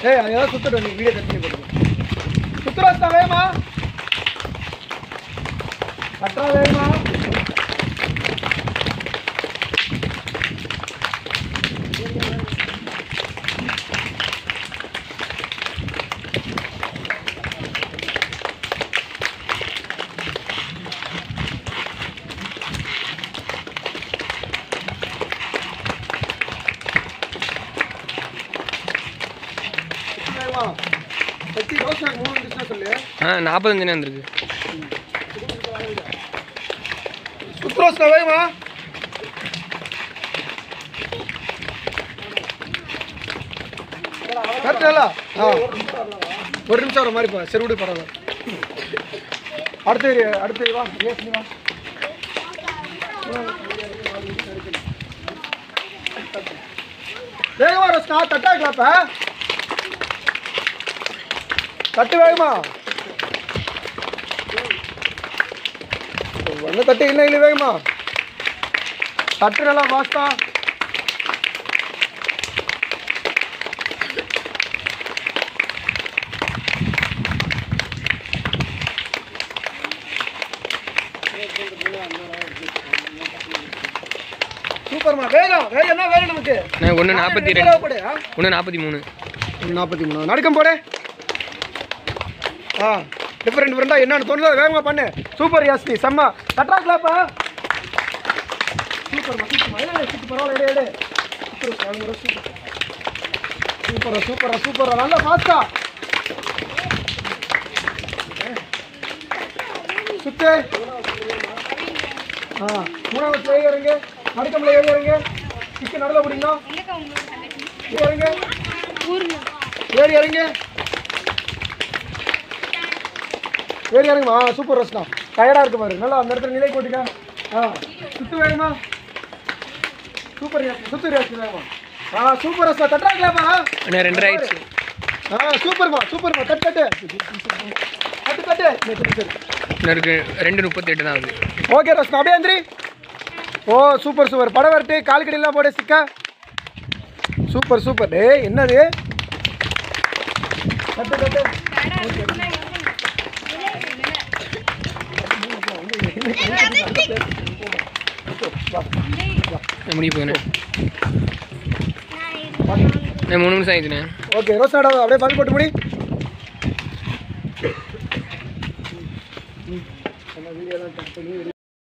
ஏய் அது ஏதாவது சுத்தட்டும் நீ வீடியோ கட் பண்ணி போட்டுக்கோ சுத்துறாஸ்தா வேமா கட்டுறா வேமா வேமா எத்தி ரோஸ் நாங்கள் மூணு நிமிஷம் சொல்லு ஆ நாற்பத்தஞ்சுனே வந்திருக்கு சுத்துறாஸ்தா வேமா கரெக்டா ஆ ஒரு நிமிஷம் வர மாதிரி பா சரி விடு பரவாயில்ல அடுத்து இரு, அடுத்து இரு, வா ஏஸ் நீ வா வேகமா ரஸ்னா தட்டா கிளாப்ப தட்டு வேகமா ஒன்று தட்டு இல்லை இல்லை வேகமா தட்டு நல்லா வாஸ்தா சூப்பர்மா வேகம் வேகம் என்ன வேணும் நமக்கு நான் ஒன்று நாற்பத்தி எவ்வளவு ரெண்டு போடு, ஆ? ஒன்று நாற்பத்தி மூணு நாற்பத்தி மூணு நடுக்கம் போடு ஆ டிஃப்ரெண்ட் டிஃப்ரெண்டாக என்னன்னு தோணுதோ வேகமாக பண்ணு சூப்பர் யாஸ்தி செம்ம கட்ரா கிளாப்பா சூப்பர்மா சூப்பர்மா ஏ சூப்பர் பரவாயில்ல எடு எடு சூப்பர் சூப்பர் சூப்பரா சூப்பரா சூப்பரா நல்லா ஃபாஸ்டா சுத்து ஆ மூணாவது ஏறி இறங்க நடுக்கம்ல ஏறி இறங்க கிக்கு நடுவில் பிடிக்கணும் ஏறி இறங்க ஏறி இறங்க ஏறி இறங்குமா ஆ சூப்பர் ரஸ்னா டயர்டாக இருக்கு பாரு நல்லா அந்த இடத்துல நிலை போட்டுக்க ஆ சுத்து வேணுமா சூப்பர் யாஸ் சுத்து யாஸ் வேணுமா ஆ சூப்பர் ரஸ்னா தட்டுறாங்களாப்பா அண்ணா ரெண்டரை ஆயிடுச்சு ஆ சூப்பர்மா சூப்பர்மா தட்டு தட்டு தட்டு தட்டு சரி, சரி சரி இன்னும் இருக்கு ரெண்டு முப்பத்தெட்டு தான் ஆகுது ஓகே ரஸ்னா அப்படியே எந்திரி ஓ சூப்பர் சூப்பர் படம் வரட்டு கால் கடியெல்லாம் போடு சிக்கா சூப்பர் சூப்பர் டேய் என்னது தட்டு தட்டு நான் முடிய போயினேன் நான் மூணு நிமிஷம் ஆயிடுச்சுண்ணே ஓகே ரோஸ் நாடா அப்படியே பதில் போட்டு முடி வீடியோலாம் கட் பண்ணி